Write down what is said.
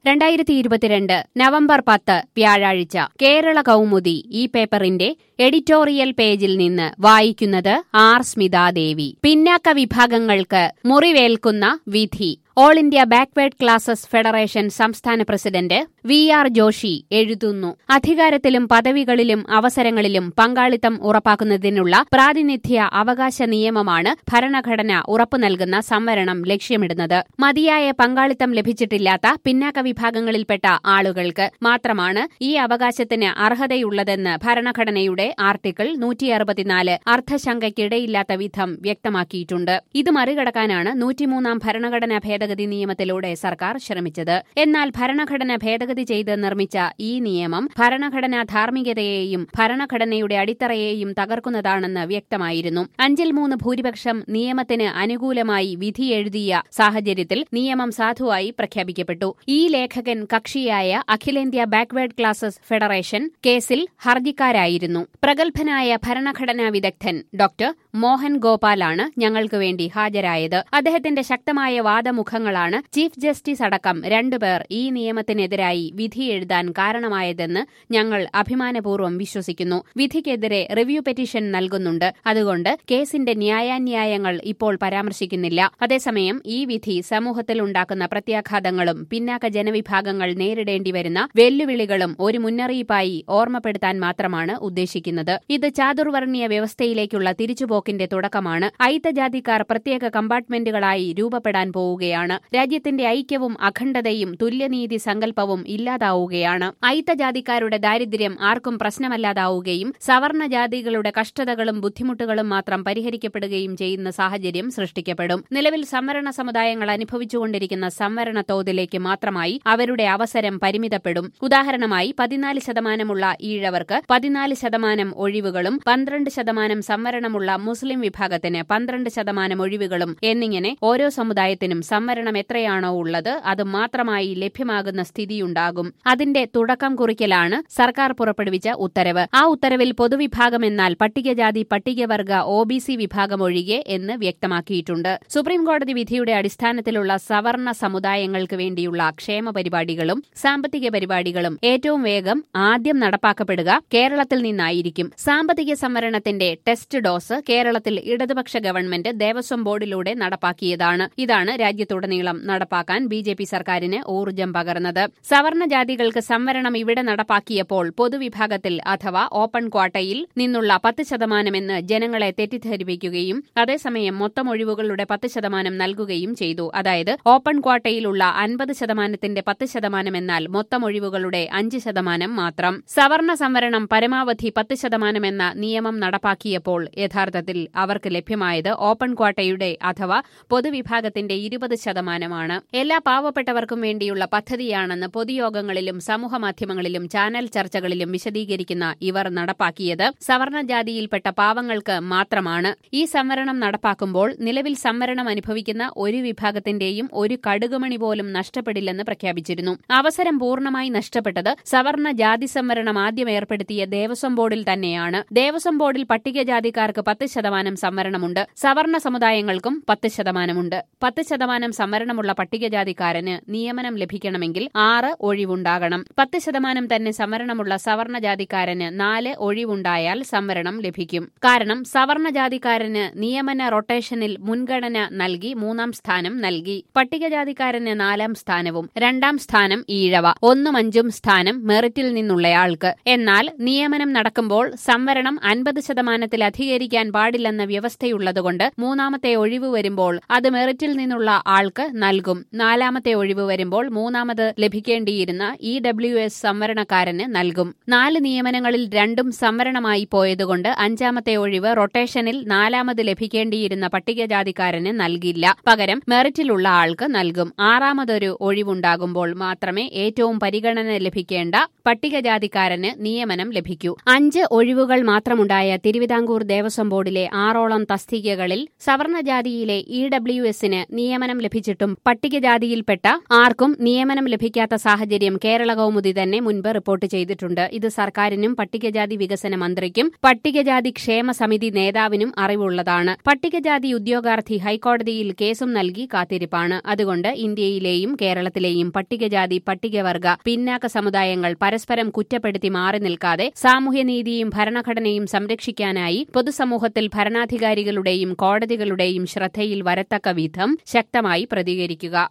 രണ്ടായിരത്തി ഇരുപത്തിരണ്ട് നവംബർ പത്ത് വ്യാഴാഴ്ച കേരള കൗമുദി ഈ പേപ്പറിന്റെ എഡിറ്റോറിയൽ പേജിൽ നിന്ന് വായിക്കുന്നത് ആർ സ്മിതാദേവി പിന്നാക്ക വിഭാഗങ്ങൾക്ക് മുറിവേൽക്കുന്ന വിധി all India backward classes federation സംസ്ഥാന പ്രസിഡന്റ് വി ആർ ജോഷി എഴുതുന്നു അധികാരത്തിലും പദവികളിലും അവസരങ്ങളിലും പങ്കാളിത്തം ഉറപ്പാക്കുന്നതിനുള്ള പ്രാതിനിധ്യ അവകാശ നിയമമാണ് ഭരണഘടന ഉറപ്പു നൽകുന്ന സംവരണം ലക്ഷ്യമിടുന്നത് മതിയായ പങ്കാളിത്തം ലഭിച്ചിട്ടില്ലാത്ത പിന്നാക്ക വിഭാഗങ്ങളിൽപ്പെട്ട ആളുകൾക്ക് മാത്രമാണ് ഈ അവകാശത്തിന് അർഹതയുള്ളതെന്ന് ഭരണഘടനയുടെ ആർട്ടിക്കിൾ നൂറ്റി അറുപത്തിനാല് അർത്ഥശങ്കയ്ക്കിടയില്ലാത്ത വിധം വ്യക്തമാക്കിയിട്ടുണ്ട് ഇത് മറികടക്കാനാണ് നൂറ്റിമൂന്നാം ഭരണഘടനാ ഭേദഗതി നിയമത്തിലൂടെ സർക്കാർ ശ്രമിച്ചത് എന്നാൽ ഭരണഘടന ഭേദഗതി ചെയ്ത് നിർമ്മിച്ച ഈ നിയമം ഭരണഘടനാ ധാർമ്മികതയെയും ഭരണഘടനയുടെ അടിത്തറയെയും തകർക്കുന്നതാണെന്ന് വ്യക്തമായിരുന്നു അഞ്ചിൽ മൂന്ന് ഭൂരിപക്ഷം നിയമത്തിന് അനുകൂലമായി വിധി എഴുതിയ സാഹചര്യത്തിൽ നിയമം സാധുവായി പ്രഖ്യാപിക്കപ്പെട്ടു ഈ ലേഖകൻ കക്ഷിയായ അഖിലേന്ത്യാ ബാക്ക്വേർഡ് ക്ലാസസ് ഫെഡറേഷൻ കേസിൽ ഹർജിക്കാരായിരുന്നു പ്രഗത്ഭനായ ഭരണഘടനാ വിദഗ്ധൻ ഡോക്ടർ മോഹൻ ഗോപാലാണ് ഞങ്ങൾക്ക് വേണ്ടി ഹാജരായത് അദ്ദേഹത്തിന്റെ ശക്തമായ വാദമുഖങ്ങളാണ് ചീഫ് ജസ്റ്റിസ് അടക്കം രണ്ടുപേർ ഈ നിയമത്തിനെതിരായി വിധി എഴുതാൻ കാരണമായതെന്ന് ഞങ്ങൾ അഭിമാനപൂർവ്വം വിശ്വസിക്കുന്നു വിധിക്കെതിരെ റിവ്യൂ പെറ്റീഷൻ നൽകുന്നുണ്ട് അതുകൊണ്ട് കേസിന്റെ ന്യായാന്യായങ്ങൾ ഇപ്പോൾ പരാമർശിക്കുന്നില്ല അതേസമയം ഈ വിധി സമൂഹത്തിൽ ഉണ്ടാക്കുന്ന പ്രത്യാഘാതങ്ങളും പിന്നാക്ക ജനവിഭാഗങ്ങൾ നേരിടേണ്ടി വരുന്ന വെല്ലുവിളികളും ഒരു മുന്നറിയിപ്പായി ഓർമ്മപ്പെടുത്താൻ മാത്രമാണ് ഉദ്ദേശിക്കുന്നത് ഇത് ചാതുർവർണ്ണീയ വ്യവസ്ഥയിലേക്കുള്ള തിരിച്ചുപോക്കിന്റെ തുടക്കമാണ് അയിത്തജാതിക്കാർ പ്രത്യേക കമ്പാർട്ട്മെന്റുകളായി രൂപപ്പെടാൻ പോവുകയാണ് രാജ്യത്തിന്റെ ഐക്യവും അഖണ്ഡതയും തുല്യനീതി സങ്കല്പവും ഇല്ലാതാവുകയാണ് അയിത്തജാതിക്കാരുടെ ദാരിദ്ര്യം ആർക്കും പ്രശ്നമല്ലാതാവുകയും സവർണ ജാതികളുടെ കഷ്ടതകളും ബുദ്ധിമുട്ടുകളും മാത്രം പരിഹരിക്കപ്പെടുകയും ചെയ്യുന്ന സാഹചര്യം സൃഷ്ടിക്കപ്പെടും നിലവിൽ സംവരണ സമുദായങ്ങൾ അനുഭവിച്ചുകൊണ്ടിരിക്കുന്ന സംവരണ തോതിലേക്ക് മാത്രമായി അവരുടെ അവസരം പരിമിതപ്പെടും ഉദാഹരണമായി പതിനാല് ശതമാനമുള്ള ഈഴവർക്ക് പതിനാല് ശതമാനം ഒഴിവുകളും പന്ത്രണ്ട് ശതമാനം സംവരണമുള്ള മുസ്ലിം വിഭാഗത്തിന് പന്ത്രണ്ട് ശതമാനം ഒഴിവുകളും എന്നിങ്ങനെ ഓരോ സമുദായത്തിനും സംവരണം എത്രയാണോ ഉള്ളത് അത് മാത്രമായി ലഭ്യമാകുന്ന സ്ഥിതിയുണ്ടാകും അതിന്റെ തുടക്കം കുറിക്കലാണ് സർക്കാർ പുറപ്പെടുവിച്ച ഉത്തരവ് ആ ഉത്തരവിൽ പൊതുവിഭാഗം എന്നാൽ പട്ടികജാതി പട്ടികവർഗ ഒ ബി സി വിഭാഗം ഒഴികെ എന്ന് വ്യക്തമാക്കിയിട്ടുണ്ട് സുപ്രീംകോടതി വിധിയുടെ അടിസ്ഥാനത്തിലുള്ള സവർണ സമുദായങ്ങൾക്ക് വേണ്ടിയുള്ള ക്ഷേമ പരിപാടികളും സാമ്പത്തിക പരിപാടികളും ഏറ്റവും വേഗം ആദ്യം നടപ്പാക്കപ്പെടുക കേരളത്തിൽ നിന്നായിരിക്കും സാമ്പത്തിക സംവരണത്തിന്റെ ടെസ്റ്റ് ഡോസ് കേരളത്തിൽ ഇടതുപക്ഷ ഗവൺമെന്റ് ദേവസ്വം ബോർഡിലൂടെ നടപ്പാക്കിയതാണ് ഇതാണ് രാജ്യത്തുടനീളം നടപ്പാക്കാൻ ബി ജെ പി സർക്കാരിന് ഊർജ്ജം പകർന്നത് സവർണ ജാതികൾക്ക് സംവരണം ഇവിടെ നടപ്പാക്കിയപ്പോൾ പൊതുവിഭാഗത്തിൽ അഥവാ ഓപ്പൺ ക്വാട്ടയിൽ നിന്നുള്ള പത്ത് ശതമാനമെന്ന് ജനങ്ങളെ തെറ്റിദ്ധരിപ്പിക്കുകയും അതേസമയം മൊത്തം ഒഴിവുകളുടെ പത്ത് ശതമാനം നൽകുകയും ചെയ്തു അതായത് ഓപ്പൺ ക്വാട്ടയിലുള്ള അൻപത് ശതമാനത്തിന്റെ പത്ത് ശതമാനം എന്നാൽ മൊത്തം ഒഴിവുകളുടെ അഞ്ച് ശതമാനം മാത്രം സവർണ സംവരണം പരമാവധി പത്ത് ശതമാനമെന്ന നിയമം നടപ്പാക്കിയപ്പോൾ യഥാർത്ഥത്തിൽ അവർക്ക് ലഭ്യമായത് ഓപ്പൺ ക്വാട്ടയുടെ അഥവാ പൊതുവിഭാഗത്തിന്റെ ഇരുപത് ശതമാനമാണ് എല്ലാ പാവപ്പെട്ടവർക്കും വേണ്ടിയുള്ള പദ്ധതിയാണെന്ന് പൊതുയോഗങ്ങളിലും സമൂഹമാധ്യമങ്ങളിലും ചാനൽ ചർച്ചകളിലും വിശദീകരിക്കുന്ന ഇവർ നടപ്പാക്കിയത് സവർണ ജാതിയിൽപ്പെട്ട പാവങ്ങൾക്ക് മാത്രമാണ് ഈ സംവരണം നടപ്പാക്കുമ്പോൾ നിലവിൽ സംവരണം അനുഭവിക്കുന്ന ഒരു വിഭാഗത്തിന്റെയും ഒരു കടുകുമണി പോലും നഷ്ടപ്പെടില്ലെന്ന് പ്രഖ്യാപിച്ചിരുന്നു അവസരം പൂർണ്ണമായി നഷ്ടപ്പെട്ടത് സവർണ ജാതി സംവരണം ആദ്യം ഏർപ്പെടുത്തിയ ദേവസ്വം ബോർഡിൽ തന്നെയാണ് ദേവസ്വം ബോർഡിൽ പട്ടികജാതിക്കാർക്ക് പത്ത് ശതമാനം സംവരണമുണ്ട് സവർണ സമുദായങ്ങൾക്കും പത്ത് ശതമാനമുണ്ട് പത്ത് ശതമാനം സംവരണമുള്ള പട്ടികജാതിക്കാരന് നിയമനം ലഭിക്കണമെങ്കിൽ ആറ് ഒഴിവുണ്ടാകണം പത്ത് ശതമാനം തന്നെ സംവരണമുള്ള സവർണ ജാതിക്കാരന് നാല് ഒഴിവുണ്ടായാൽ സംവരണം ലഭിക്കും കാരണം സവർണ ജാതിക്കാരന് നിയമന റൊട്ടേഷനിൽ മുൻഗണന നൽകി മൂന്നാം സ്ഥാനം നൽകി പട്ടികജാതിക്കാരന് നാലാം സ്ഥാനവും രണ്ടാം സ്ഥാനം ഈഴവ ഒന്നും അഞ്ചും സ്ഥാനം മെറിറ്റിൽ നിന്നുള്ളയാൾക്ക് എന്നാൽ നിയമനം നടക്കുമ്പോൾ സംവരണം അൻപത് ശതമാനത്തിൽ അധികരിക്കാൻ പാടില്ലെന്ന വ്യവസ്ഥയുള്ളതുകൊണ്ട് മൂന്നാമത്തെ ഒഴിവ് വരുമ്പോൾ അത് മെറിറ്റിൽ നിന്നുള്ള ആൾക്ക് നൽകും നാലാമത്തെ ഒഴിവ് വരുമ്പോൾ മൂന്നാമത് ലഭിക്കേണ്ടിയിരുന്ന ഇ ഡബ്ല്യു എസ് സംവരണക്കാരന് നൽകും നാല് നിയമനങ്ങളിൽ രണ്ടും സംവരണമായി പോയതുകൊണ്ട് അഞ്ചാമത്തെ ഒഴിവ് റൊട്ടേഷനിൽ നാലാമത് ലഭിക്കേണ്ടിയിരുന്ന പട്ടികജാതിക്കാരന് നൽകില്ല പകരം മെറിറ്റിലുള്ള ആൾക്ക് നൽകും ആറാമതൊരു ഒഴിവുണ്ടാകുമ്പോൾ മാത്രമേ ഏറ്റവും പരിഗണന ലഭിക്കേണ്ട പട്ടികജാതിക്കാരന് നിയമനം ലഭിക്കൂ അഞ്ച് ഒഴിവുകൾ മാത്രമുണ്ടായ തിരുവിതാംകൂർ ദേവസ്വം ബോർഡിലെ ആറോളം തസ്തികകളിൽ സവർണജാതിയിലെ ഇ ഡബ്ല്യു എസിന് നിയമനം ലഭിച്ചു ലഭിച്ചിട്ടും പട്ടികജാതിയിൽപ്പെട്ട ആർക്കും നിയമനം ലഭിക്കാത്ത സാഹചര്യം കേരള കൗമുദി തന്നെ മുൻപ് റിപ്പോർട്ട് ചെയ്തിട്ടുണ്ട് ഇത് സർക്കാരിനും പട്ടികജാതി വികസന മന്ത്രിക്കും പട്ടികജാതി ക്ഷേമ സമിതി നേതാവിനും അറിവുള്ളതാണ് പട്ടികജാതി ഉദ്യോഗാർത്ഥി ഹൈക്കോടതിയിൽ കേസും നൽകി കാത്തിരിപ്പാണ് അതുകൊണ്ട് ഇന്ത്യയിലെയും കേരളത്തിലെയും പട്ടികജാതി പട്ടികവർഗ പിന്നാക്ക സമുദായങ്ങൾ പരസ്പരം കുറ്റപ്പെടുത്തി മാറി നിൽക്കാതെ സാമൂഹ്യനീതിയും ഭരണഘടനയും സംരക്ഷിക്കാനായി പൊതുസമൂഹത്തിൽ ഭരണാധികാരികളുടെയും കോടതികളുടെയും ശ്രദ്ധയിൽ വരത്തക്ക വിധം ശക്തമായി പ്രതികരിക്കുക